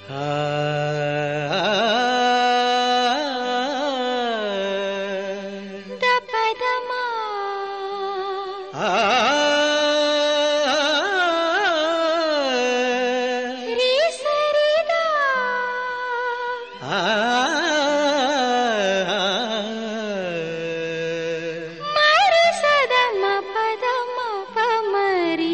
ದಪದಮ ರೀ ಸರಿದ ಮರಿ ಸದಮ ಪದಮ ಪಮರಿ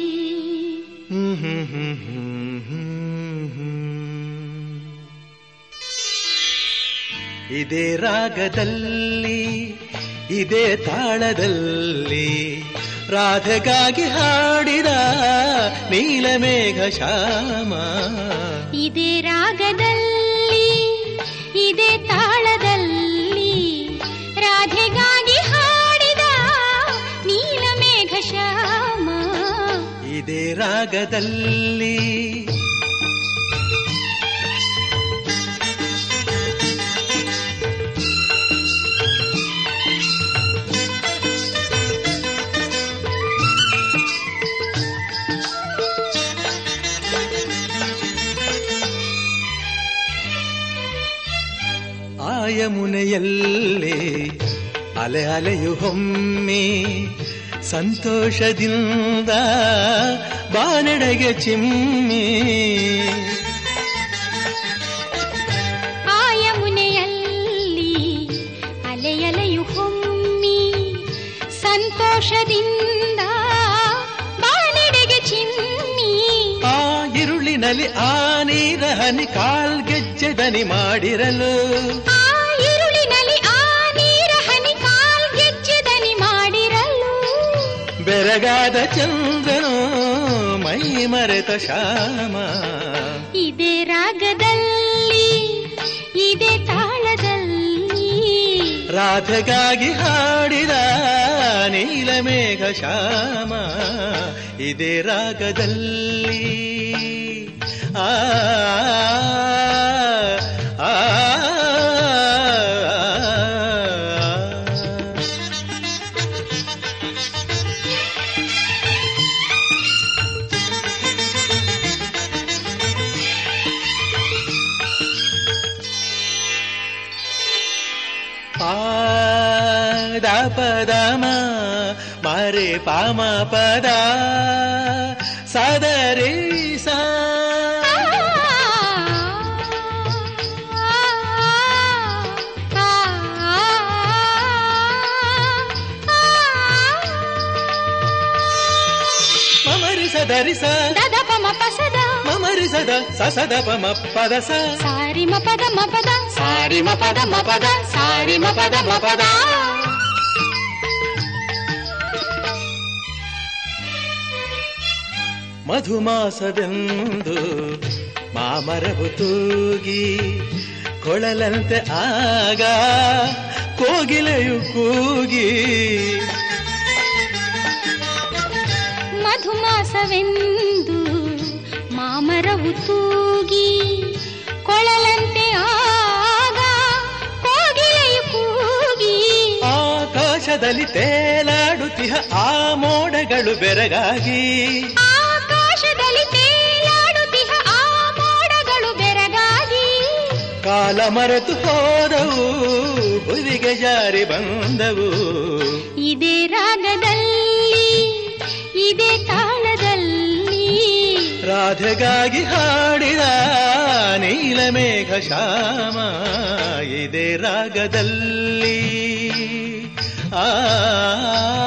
ಇದೇ ರಾಗದಲ್ಲಿ ಇದೇ ತಾಳದಲ್ಲಿ ರಾಧೆಗಾಗಿ ಹಾಡಿದ ನೀಲಮೇಘ ಶ್ಯಾಮ ಇದೇ ರಾಗದಲ್ಲಿ ಇದೇ ತಾಳದಲ್ಲಿ ರಾಧೆಗಾಗಿ ಹಾಡಿದ ನೀಲಮೇಘ ಶ್ಯಾಮ ಇದೇ ರಾಗದಲ್ಲಿ ಆಯಮುನೆಯಲ್ಲೇ ಅಲೆ ಅಲೆಯು ಹೊಮ್ಮೆ ಸಂತೋಷದಿಂದ ಬಾನೆಡೆಗೆ ಚಿಮ್ಮಿ ಆ ಯಮುನೆಯಲ್ಲಿ ಅಲೆಯಲೆಯು ಹೊಮ್ಮಿ ಸಂತೋಷದಿಂದ ಬಾನೆಡೆಗೆ ಚಿಮ್ಮಿ ಆ ಇರುಳಿನಲ್ಲಿ ಆ ನೀರ ಹನಿ ಕಾಲ್ಗೆಜ್ಜೆ ದನಿ ಮಾಡಿರಲು ಆ ഇരുളിನಲ್ಲಿ ಆ ನೀರ ಹನಿ ಕಾಲ್ಗೆಜ್ಜೆ ದನಿ ಮಾಡಿರಲು ಬೆರಗಾದ ಚಂದ್ರನು ಮೈ ಮರೆತ ಶ್ಯಾಮ ಇದೇ ರಾಗದಲ್ಲಿ ಇದೇ ತಾಳದಲ್ಲಿ ರಾಧೆಗಾಗಿ ಹಾಡಿದ ನೀಲಮೇಘ ಶ್ಯಾಮ ಇದೇ ರಾಗದಲ್ಲಿ ಆ ಆ, ಆ, ಪಾದ ಪದಮ ಮರೆ ಪಾಮ ಪದ ಸದರಿ ಸಾ ಮಮರಿ ಸದರಿ ಸ ದದ ಪಮ ಪಸದ ಮಮರಿ ಸದ ಸಸದ ಪಮ ಪದ ಸ ಸಾರಿ ಮ ಪದ ಮ ಪದ ಸಾರಿ ಮ ಪದ ಮ ಪದ ಸಾರಿ ಮ ಪದ ಮ ಪದ ಮಧುಮಾಸವೆಂದು ಮಾಮರವು ತೂಗಿ ಕೊಳಲಂತೆ ಆಗ ಕೋಗಿಲೆಯು ಕೂಗಿ ಮಧುಮಾಸವೆಂದು ಮಾಮರವು ತೂಗಿ ಕೊಳಲಂತೆ ಆಗ ಕೋಗಿಲೆಯು ಕೂಗಿ ಆಕಾಶದಲ್ಲಿ ತೇಲಾಡುತ್ತಿಹ ಆ ಮೋಡಗಳು ಬೆರಗಾಗಿ ಆಕಾಶದಲ್ಲಿ ತೇಲಾಡುತ್ತಿಹ ಆ ಮೋಡಗಳು ಬೆರಗಾಗಿ ಕಾಲ ಮರೆತು ಹೋದವು ಹುಲಿಗೆ ಜಾರಿ ಬಂದವು ಇದೇ ರಾಗದಲ್ಲಿ ಇದೇ ತಾಳದಲ್ಲಿ ರಾಧೆಗಾಗಿ ಹಾಡಿದ ನೀಲಮೇಘ ಶ್ಯಾಮ ಇದೇ ರಾಗದಲ್ಲಿ ಆ